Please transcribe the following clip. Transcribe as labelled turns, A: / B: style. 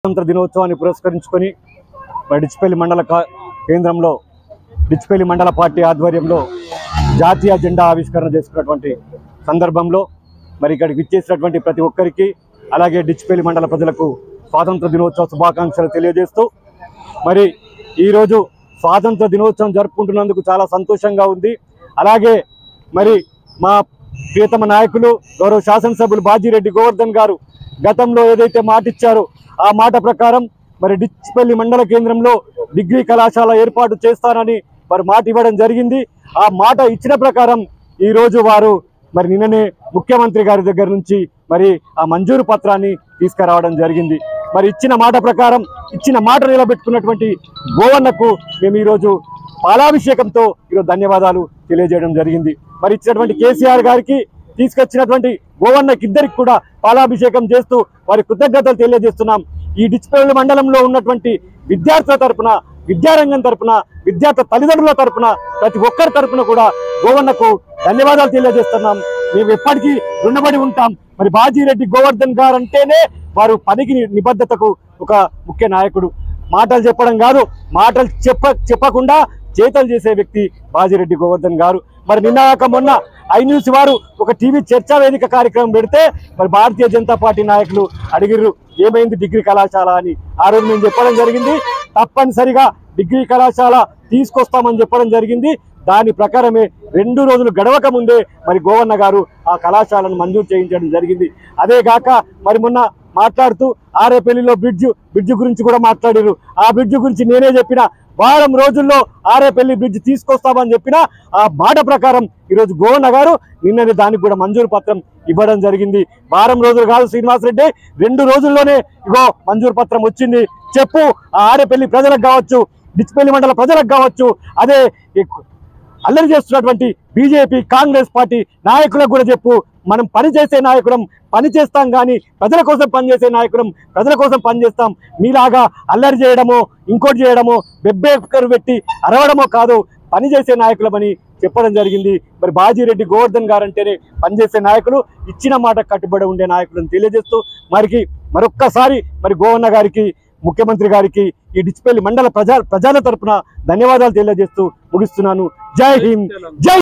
A: స్వాతంత్ర దినోత్సవాన్ని పురస్కరించుకొని మరి డిచ్పల్లి మండల కా- కేంద్రంలో డిచ్పల్లి మండల పార్టీ ఆధ్వర్యంలో జాతీయ జెండా ఆవిష్కరణ చేసుకున్నటువంటి సందర్భంలో మరి ఇక్కడికి విచ్చేసినటువంటి ప్రతి ఒక్కరికి అలాగే డిచ్పల్లి మండల ప్రజలకు స్వాతంత్ర దినోత్సవ శుభాకాంక్షలు తెలియజేస్తూ మరి ఈరోజు స్వాతంత్ర దినోత్సవం జరుపుకుంటున్నందుకు చాలా సంతోషంగా ఉంది అలాగే మరి మా ప్రియతమ నాయకులు గౌరవ శాసనసభ్యులు బాజిరెడ్డి గోవర్ధన్ గారు గతంలో ఏదైతే మాట ఇచ్చారో ఆ మాట ప్రకారం మరి డిచ్పల్లి మండల కేంద్రంలో డిగ్రీ కళాశాల ఏర్పాటు చేస్తానని వారు మాట ఇవ్వడం జరిగింది ఆ మాట ఇచ్చిన ప్రకారం ఈ రోజు వారు మరి నిన్ననే ముఖ్యమంత్రి గారి దగ్గర నుంచి మరి ఆ మంజూరు పత్రాన్ని తీసుకురావడం జరిగింది మరి ఇచ్చిన మాట ప్రకారం ఇచ్చిన మాట నిలబెట్టుకున్నటువంటి గోవన్నకు మేము ఈరోజు పాలాభిషేకంతో ఈరోజు ధన్యవాదాలు తెలియజేయడం జరిగింది మరి ఇచ్చినటువంటి కేసీఆర్ గారికి తీసుకొచ్చినటువంటి గోవన్నకి ఇద్దరికి కూడా పాలాభిషేకం చేస్తూ వారి కృతజ్ఞతలు తెలియజేస్తున్నాం ఈ డిచ్పల్లి మండలంలో ఉన్నటువంటి విద్యార్థుల తరపున విద్యారంగం తరపున విద్యార్థి తల్లిదండ్రుల తరపున ప్రతి ఒక్కరి తరపున కూడా గోవన్నకు ధన్యవాదాలు తెలియజేస్తున్నాం మేము ఎప్పటికీ రుణపడి ఉంటాం మరి బాజీరెడ్డి గోవర్ధన్ గారు అంటేనే వారు పనికి నిబద్ధతకు ఒక ముఖ్య నాయకుడు మాటలు చెప్పడం కాదు మాటలు చెప్ప చెప్పకుండా చేతలు చేసే వ్యక్తి బాజిరెడ్డి గోవర్ధన్ గారు మరి నిన్నాక మొన్న ఐ న్యూస్ వారు ఒక టీవీ చర్చా వేదిక కార్యక్రమం పెడితే మరి భారతీయ జనతా పార్టీ నాయకులు అడిగిర్రు ఏమైంది డిగ్రీ కళాశాల అని ఆ రోజు మేము చెప్పడం జరిగింది తప్పనిసరిగా డిగ్రీ కళాశాల తీసుకొస్తామని చెప్పడం జరిగింది దాని ప్రకారమే రెండు రోజులు గడవక ముందే మరి గోవన్న గారు ఆ కళాశాలను మంజూరు చేయించడం జరిగింది అదే కాక మరి మొన్న మాట్లాడుతూ ఆరేపల్లిలో బ్రిడ్జ్ బ్రిడ్జ్ గురించి కూడా మాట్లాడారు ఆ బ్రిడ్జ్ గురించి నేనే చెప్పిన వారం రోజుల్లో ఆరేపల్లి బ్రిడ్జ్ తీసుకొస్తామని చెప్పిన ఆ మాట ప్రకారం ఈరోజు గోవన్న గారు నిన్ననే దానికి కూడా మంజూరు పత్రం ఇవ్వడం జరిగింది వారం రోజులు కాదు శ్రీనివాసరెడ్డి రెండు రోజుల్లోనే ఇగో మంజూరు పత్రం వచ్చింది చెప్పు ఆ ఆరేపల్లి ప్రజలకు కావచ్చు డిచ్పల్లి మండల ప్రజలకు కావచ్చు అదే ఈ అల్లరి చేస్తున్నటువంటి బీజేపీ కాంగ్రెస్ పార్టీ నాయకులకు కూడా చెప్పు మనం పని చేసే నాయకులం పని చేస్తాం కానీ ప్రజల కోసం పనిచేసే నాయకులం ప్రజల కోసం పనిచేస్తాం మీలాగా అల్లరి చేయడమో ఇంకోటి చేయడమో బెబ్బేకరు పెట్టి అరవడమో కాదు పని చేసే నాయకులమని చెప్పడం జరిగింది మరి బాజీరెడ్డి గోవర్ధన్ గారు అంటేనే పనిచేసే నాయకులు ఇచ్చిన మాట కట్టుబడి ఉండే నాయకులను తెలియజేస్తూ మరికి మరొక్కసారి మరి గోవన్న గారికి ముఖ్యమంత్రి గారికి ఈ డిచ్పల్లి మండల ప్రజా ప్రజల తరపున ధన్యవాదాలు తెలియజేస్తూ ముగిస్తున్నాను జై హింద్ జై